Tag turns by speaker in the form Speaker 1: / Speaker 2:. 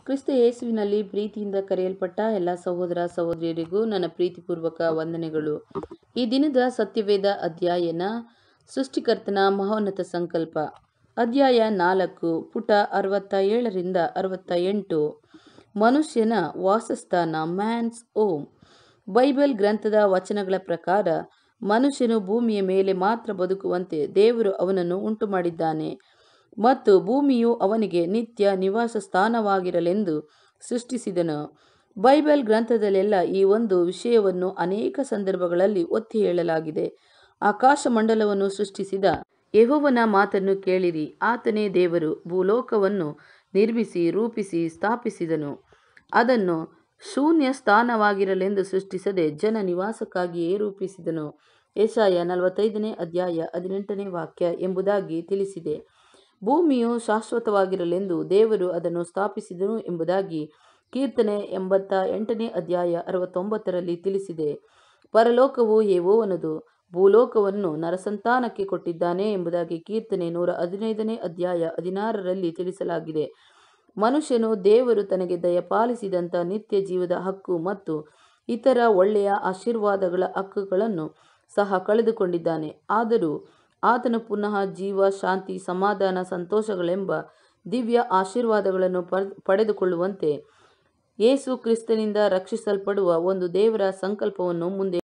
Speaker 1: ಕ್ರಿಸ್ತ ಯೇಸುವಿನಲ್ಲಿ ಪ್ರೀತಿಯಿಂದ ಕರೆಯಲ್ಪಟ್ಟ ಎಲ್ಲ ಸಹೋದರ ಸಹೋದರಿಯರಿಗೂ ನನ್ನ ಪ್ರೀತಿಪೂರ್ವಕ ವಂದನೆಗಳು ಈ ದಿನದ ಸತ್ಯವೇದ ಅಧ್ಯಯನ ಸೃಷ್ಟಿಕರ್ತನ ಮಹೋನ್ನತ ಸಂಕಲ್ಪ ಅಧ್ಯಾಯ ನಾಲ್ಕು ಪುಟ ಅರವತ್ತ ಏಳರಿಂದ ಅರವತ್ತ ಎಂಟು ಮನುಷ್ಯನ ವಾಸಸ್ಥಾನ ಮ್ಯಾನ್ಸ್ ಓಮ್ ಬೈಬಲ್ ಗ್ರಂಥದ ವಚನಗಳ ಪ್ರಕಾರ ಮನುಷ್ಯನು ಭೂಮಿಯ ಮೇಲೆ ಮಾತ್ರ ಬದುಕುವಂತೆ ದೇವರು ಅವನನ್ನು ಉಂಟುಮಾಡಿದ್ದಾನೆ ಮತ್ತು ಭೂಮಿಯು ಅವನಿಗೆ ನಿತ್ಯ ನಿವಾಸ ಸ್ಥಾನವಾಗಿರಲೆಂದು ಸೃಷ್ಟಿಸಿದನು ಬೈಬಲ್ ಗ್ರಂಥದಲ್ಲೆಲ್ಲ ಈ ಒಂದು ವಿಷಯವನ್ನು ಅನೇಕ ಸಂದರ್ಭಗಳಲ್ಲಿ ಒತ್ತಿ ಹೇಳಲಾಗಿದೆ ಆಕಾಶಮಂಡಲವನ್ನು ಸೃಷ್ಟಿಸಿದ ಯೆಹೋವನ ಮಾತನ್ನು ಕೇಳಿರಿ ಆತನೇ ದೇವರು ಭೂಲೋಕವನ್ನು ನಿರ್ಮಿಸಿ ರೂಪಿಸಿ ಸ್ಥಾಪಿಸಿದನು ಅದನ್ನು ಶೂನ್ಯ ಸ್ಥಾನವಾಗಿರಲೆಂದು ಸೃಷ್ಟಿಸದೆ ಜನ ನಿವಾಸಕ್ಕಾಗಿಯೇ ರೂಪಿಸಿದನು ಯೆಶಾಯ ನಲವತ್ತೈದನೇ ಅಧ್ಯಾಯ ಹದಿನೆಂಟನೇ ವಾಕ್ಯ ಎಂಬುದಾಗಿ ತಿಳಿಸಿದೆ ಭೂಮಿಯು ಶಾಶ್ವತವಾಗಿರಲೆಂದು ದೇವರು ಅದನ್ನು ಸ್ಥಾಪಿಸಿದನು ಎಂಬುದಾಗಿ ಕೀರ್ತನೆ ಎಂಬತ್ತ ಎಂಟನೇ ಅಧ್ಯಾಯ ಅರವತ್ತೊಂಬತ್ತರಲ್ಲಿ ತಿಳಿಸಿದೆ ಪರಲೋಕವು ಯೆಹೋವನದು ಭೂಲೋಕವನ್ನು ನರಸಂತಾನಕ್ಕೆ ಕೊಟ್ಟಿದ್ದಾನೆ ಎಂಬುದಾಗಿ ಕೀರ್ತನೆ ನೂರ ಹದಿನೈದನೇ ಅಧ್ಯಾಯ ಹದಿನಾರರಲ್ಲಿ ತಿಳಿಸಲಾಗಿದೆ ಮನುಷ್ಯನು ದೇವರು ತನಗೆ ದಯಪಾಲಿಸಿದಂಥ ನಿತ್ಯ ಜೀವದ ಹಕ್ಕು ಮತ್ತು ಇತರ ಒಳ್ಳೆಯ ಆಶೀರ್ವಾದಗಳ ಹಕ್ಕುಗಳನ್ನು ಸಹ ಕಳೆದುಕೊಂಡಿದ್ದಾನೆ ಆದರೂ ಆತನು ಪುನಃ ಜೀವ ಶಾಂತಿ ಸಮಾಧಾನ ಸಂತೋಷಗಳೆಂಬ ದಿವ್ಯ ಆಶೀರ್ವಾದಗಳನ್ನು ಪಡೆದುಕೊಳ್ಳುವಂತೆ ಯೇಸು ಕ್ರಿಸ್ತನಿಂದ ರಕ್ಷಿಸಲ್ಪಡುವ ಒಂದು ದೇವರ ಸಂಕಲ್ಪವನ್ನು ಮುಂದೆ